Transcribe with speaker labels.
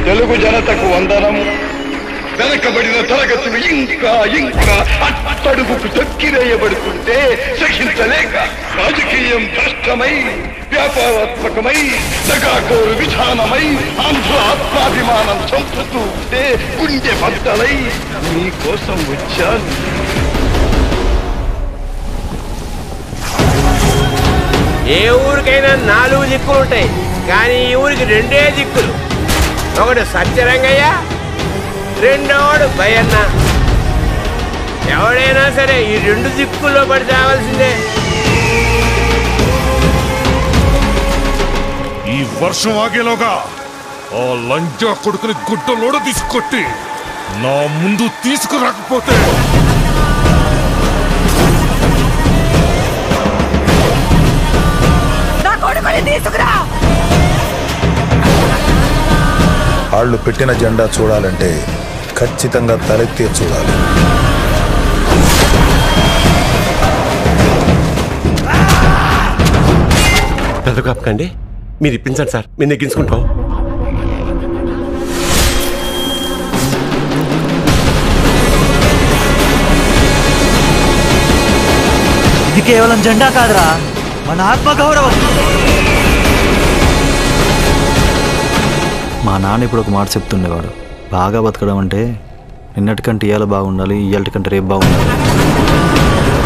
Speaker 1: తెలుగు జనతకు వందనం వెనకబడిన తరగతులు ఇంకా ఇంకా అట్టడుగుకు తొక్కివేయబడుతుంటే సహించలేక రాజకీయం భ్రష్టమై వ్యాపారాత్మకమై దగాకోరు విధానమై ఆంధ్ర ఆత్మాభిమానం చంపుతూ ఉంటే గుండె బద్దలై మీకోసం వచ్చాను
Speaker 2: ఏ ఊరికైనా నాలుగు దిక్కులు ఉంటాయి కానీ ఈ ఊరికి రెండే దిక్కులు ఒకటి సత్యరంగయ్య రెండోడు భయన్న ఎవడైనా సరే ఈ రెండు దిక్కుల్లో పడి చావాల్సిందే
Speaker 3: ఈ వర్షం ఆగేలోగా ఆ లంజా కొడుకుని గుడ్డలోడ తీసుకొట్టి నా ముందు తీసుకురాకపోతే
Speaker 4: నా కొడుకుని తీసుకురా
Speaker 5: వాళ్ళు పెట్టిన జెండా చూడాలంటే ఖచ్చితంగా తలెత్తే చూడాలి
Speaker 6: పెద్ద కాపకండి మీరు ఇప్పించండి సార్ మేము నెగ్గించుకుంటాం
Speaker 7: ఇది కేవలం జెండా కాదురా మన ఆత్మగౌరవం
Speaker 8: మా నాన్న ఇప్పుడు ఒక మాట చెప్తుండేవాడు బాగా బతకడం అంటే నిన్నటికంటే ఇవాళ బాగుండాలి ఇవాళ కంటే రేపు బాగుండాలి